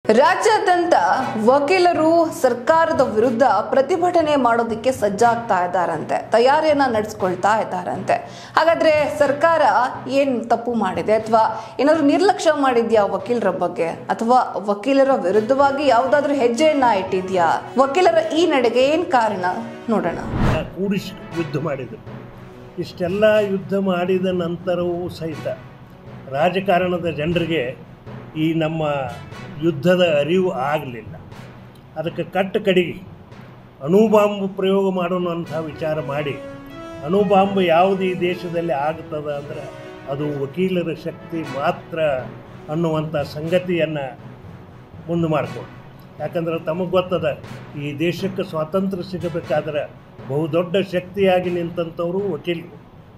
ರಾಜ್ಯಾದ್ಯಂತ ವಕೀಲರು ಸರ್ಕಾರದ ವಿರುದ್ಧ ಪ್ರತಿಭಟನೆ ಮಾಡೋದಕ್ಕೆ ಸಜ್ಜಾಗ್ತಾ ಇದ್ದಾರಂತೆ ತಯಾರಿಯನ್ನ ನಡೆಸ್ಕೊಳ್ತಾ ಇದ್ದಾರಂತೆ ಹಾಗಾದ್ರೆ ಸರ್ಕಾರ ಏನ್ ತಪ್ಪು ಮಾಡಿದೆ ಅಥವಾ ಏನಾದ್ರು ನಿರ್ಲಕ್ಷ್ಯ ಮಾಡಿದ್ಯಾ ವಕೀಲರ ಬಗ್ಗೆ ಅಥವಾ ವಕೀಲರ ವಿರುದ್ಧವಾಗಿ ಯಾವುದಾದ್ರೂ ಹೆಜ್ಜೆಯನ್ನ ಇಟ್ಟಿದ್ಯಾ ವಕೀಲರ ಈ ನಡೆಗೆ ಏನ್ ಕಾರಣ ನೋಡೋಣ ಕೂಡಿಸಿ ಯುದ್ಧ ಮಾಡಿದರು ಇಷ್ಟೆಲ್ಲ ಯುದ್ಧ ಮಾಡಿದ ನಂತರವೂ ಸಹಿತ ರಾಜಕಾರಣದ ಜನರಿಗೆ ಈ ನಮ್ಮ ಯುದ್ಧದ ಅರಿವು ಆಗಲಿಲ್ಲ ಅದಕ್ಕೆ ಕಟ್ಟ ಕಡೆಗೆ ಅಣುಬಾಂಬ್ ಪ್ರಯೋಗ ಮಾಡೋಣ ಅಂತ ವಿಚಾರ ಮಾಡಿ ಅಣುಬಾಂಬ್ ಯಾವುದು ಈ ದೇಶದಲ್ಲಿ ಆಗ್ತದ ಅಂದ್ರೆ ಅದು ವಕೀಲರ ಶಕ್ತಿ ಮಾತ್ರ ಅನ್ನುವಂಥ ಸಂಗತಿಯನ್ನು ಮುಂದೆ ಮಾಡಿಕೊಂಡು ಯಾಕಂದ್ರೆ ತಮಗೆ ಗೊತ್ತದ ಈ ದೇಶಕ್ಕೆ ಸ್ವಾತಂತ್ರ್ಯ ಸಿಗಬೇಕಾದ್ರೆ ಬಹುದೊಡ್ಡ ಶಕ್ತಿಯಾಗಿ ನಿಂತಂಥವರು ವಕೀಲರು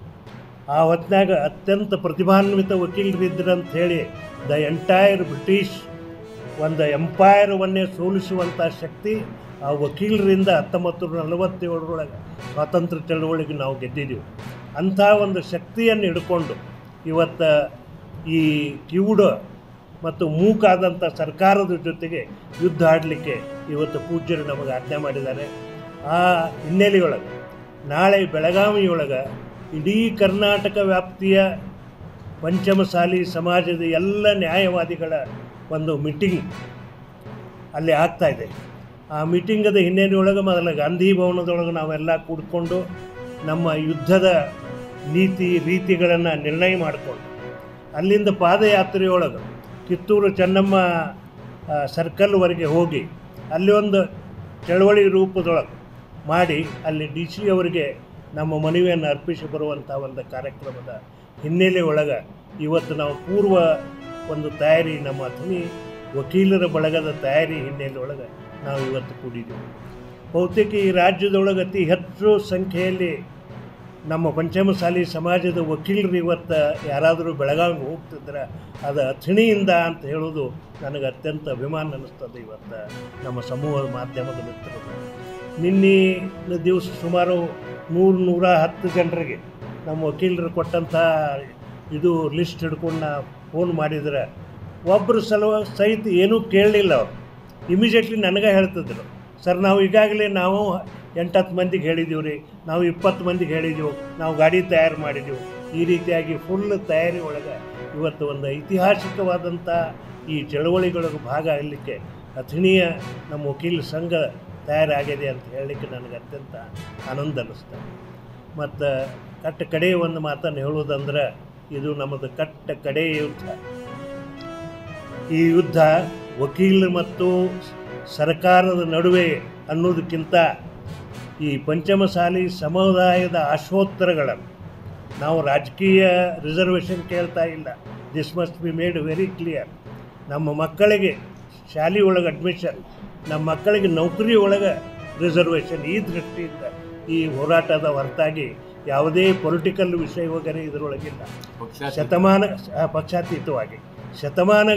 ಆ ಹೊತ್ನಾಗ ಅತ್ಯಂತ ಪ್ರತಿಭಾನ್ವಿತ ವಕೀಲರಿದ್ದರು ಅಂತ ಹೇಳಿ ದ ಎಂಟೈರ್ ಬ್ರಿಟಿಷ್ ಒಂದು ಎಂಪೈರ್ವನ್ನೇ ಸೋಲಿಸುವಂಥ ಶಕ್ತಿ ಆ ವಕೀಲರಿಂದ ಹತ್ತೊಂಬತ್ತು ನೂರ ನಲವತ್ತೇಳರೊಳಗೆ ಸ್ವಾತಂತ್ರ್ಯ ಚಳವಳಿಗೆ ನಾವು ಗೆದ್ದಿದ್ದೀವಿ ಅಂಥ ಒಂದು ಶಕ್ತಿಯನ್ನು ಹಿಡ್ಕೊಂಡು ಇವತ್ತು ಈ ಕಿವುಡ ಮತ್ತು ಮೂಕಾದಂಥ ಸರ್ಕಾರದ ಜೊತೆಗೆ ಯುದ್ಧ ಆಡಲಿಕ್ಕೆ ಇವತ್ತು ಪೂಜ್ಯರು ನಮಗೆ ಆಜ್ಞೆ ಮಾಡಿದ್ದಾರೆ ಆ ಹಿನ್ನೆಲೆಯೊಳಗೆ ನಾಳೆ ಬೆಳಗಾವಿಯೊಳಗೆ ಇಡೀ ಕರ್ನಾಟಕ ವ್ಯಾಪ್ತಿಯ ಪಂಚಮಸಾಲಿ ಸಮಾಜದ ಎಲ್ಲ ನ್ಯಾಯವಾದಿಗಳ ಒಂದು ಮೀಟಿಂಗ್ ಅಲ್ಲಿ ಆಗ್ತಾ ಇದೆ ಆ ಮೀಟಿಂಗದ ಹಿನ್ನೆಲೆಯೊಳಗೆ ಮೊದಲ ಗಾಂಧಿ ಭವನದೊಳಗೆ ನಾವೆಲ್ಲ ಕೂಡ್ಕೊಂಡು ನಮ್ಮ ಯುದ್ಧದ ನೀತಿ ರೀತಿಗಳನ್ನು ನಿರ್ಣಯ ಮಾಡಿಕೊಂಡು ಅಲ್ಲಿಂದ ಪಾದಯಾತ್ರೆಯೊಳಗೆ ಕಿತ್ತೂರು ಚೆನ್ನಮ್ಮ ಆ, ಸರ್ಕಲ್ವರೆಗೆ ಹೋಗಿ ಅಲ್ಲಿ ಒಂದು ಚಳವಳಿ ರೂಪದೊಳಗೆ ಮಾಡಿ ಅಲ್ಲಿ ಡಿ ಸಿ ಅವರಿಗೆ ನಮ್ಮ ಮನವಿಯನ್ನು ಅರ್ಪಿಸಿ ಬರುವಂಥ ಒಂದು ಕಾರ್ಯಕ್ರಮದ ಹಿನ್ನೆಲೆ ಒಳಗೆ ಇವತ್ತು ನಾವು ಪೂರ್ವ ಒಂದು ತಯಾರಿ ನಮ್ಮ ಅಥಣಿ ವಕೀಲರ ಬಳಗದ ತಯಾರಿ ಹಿನ್ನೆಲೆ ಒಳಗೆ ನಾವು ಇವತ್ತು ಕೂಡಿದ್ದೀವಿ ಬಹುತೇಕ ಈ ರಾಜ್ಯದೊಳಗೆ ಅತಿ ಹೆಚ್ಚು ಸಂಖ್ಯೆಯಲ್ಲಿ ನಮ್ಮ ಪಂಚಮಸಾಲಿ ಸಮಾಜದ ವಕೀಲರು ಇವತ್ತು ಯಾರಾದರೂ ಬೆಳಗಾವಿಗೆ ಹೋಗ್ತಿದ್ರೆ ಅದು ಅಥಣಿಯಿಂದ ಅಂತ ಹೇಳೋದು ನನಗೆ ಅತ್ಯಂತ ಅಭಿಮಾನ ಅನ್ನಿಸ್ತದೆ ಇವತ್ತು ನಮ್ಮ ಸಮೂಹ ಮಾಧ್ಯಮದ ಮಿತ್ರರು ನಿನ್ನೆ ದಿವಸ ಸುಮಾರು ನೂರು ನೂರ ಹತ್ತು ಜನರಿಗೆ ನಮ್ಮ ವಕೀಲರು ಕೊಟ್ಟಂಥ ಇದು ಲಿಸ್ಟ್ ಹಿಡ್ಕೊಂಡು ನಾ ಫೋನ್ ಮಾಡಿದ್ರೆ ಒಬ್ಬರು ಸಲುವ ಸಹಿತ ಏನೂ ಕೇಳಲಿಲ್ಲ ಅವರು ಇಮಿಡಿಯೇಟ್ಲಿ ನನಗೆ ಹೇಳ್ತಿದ್ರು ಸರ್ ನಾವು ಈಗಾಗಲೇ ನಾವು ಎಂಟತ್ತು ಮಂದಿಗೆ ಹೇಳಿದ್ದೀವಿ ರೀ ನಾವು ಇಪ್ಪತ್ತು ಮಂದಿಗೆ ಹೇಳಿದೆವು ನಾವು ಗಾಡಿ ತಯಾರು ಮಾಡಿದೆವು ಈ ರೀತಿಯಾಗಿ ಫುಲ್ ತಯಾರಿ ಒಳಗೆ ಇವತ್ತು ಒಂದು ಐತಿಹಾಸಿಕವಾದಂಥ ಈ ಚಳವಳಿಗಳಿಗೆ ಭಾಗ ಆಗಲಿಕ್ಕೆ ಅಥಣಿಯ ನಮ್ಮ ವಕೀಲ ಸಂಘ ತಯಾರಾಗಿದೆ ಅಂತ ಹೇಳಲಿಕ್ಕೆ ನನಗೆ ಅತ್ಯಂತ ಆನಂದ ಅನ್ನಿಸ್ತು ಮತ್ತು ಕಟ್ಟ ಕಡೆ ಒಂದು ಮಾತನ್ನು ಹೇಳೋದಂದ್ರೆ ಇದು ನಮ್ಮದು ಕಟ್ಟ ಕಡೆ ಯುದ್ಧ ಈ ಯುದ್ಧ ವಕೀಲ ಮತ್ತು ಸರ್ಕಾರದ ನಡುವೆ ಅನ್ನೋದಕ್ಕಿಂತ ಈ ಪಂಚಮಸಾಲಿ ಸಮುದಾಯದ ಆಶೋತ್ತರಗಳನ್ನು ನಾವು ರಾಜಕೀಯ ರಿಸರ್ವೇಷನ್ ಕೇಳ್ತಾ ಇಲ್ಲ this must be made very clear ನಮ್ಮ ಮಕ್ಕಳಿಗೆ ಶಾಲೆ ಒಳಗೆ ಅಡ್ಮಿಷನ್ ನಮ್ಮ ಮಕ್ಕಳಿಗೆ ನೌಕರಿ ಒಳಗೆ ರಿಸರ್ವೇಷನ್ ಈ ದೃಷ್ಟಿಯಿಂದ ಈ ಹೋರಾಟದ ಹೊರತಾಗಿ ಯಾವುದೇ ಪೊಲಿಟಿಕಲ್ ವಿಷಯ ವಗೇರೆ ಇದರೊಳಗಿಲ್ಲ ಶತಮಾನ ಆ, ಪಕ್ಷಾತೀತವಾಗಿ ಶತಮಾನ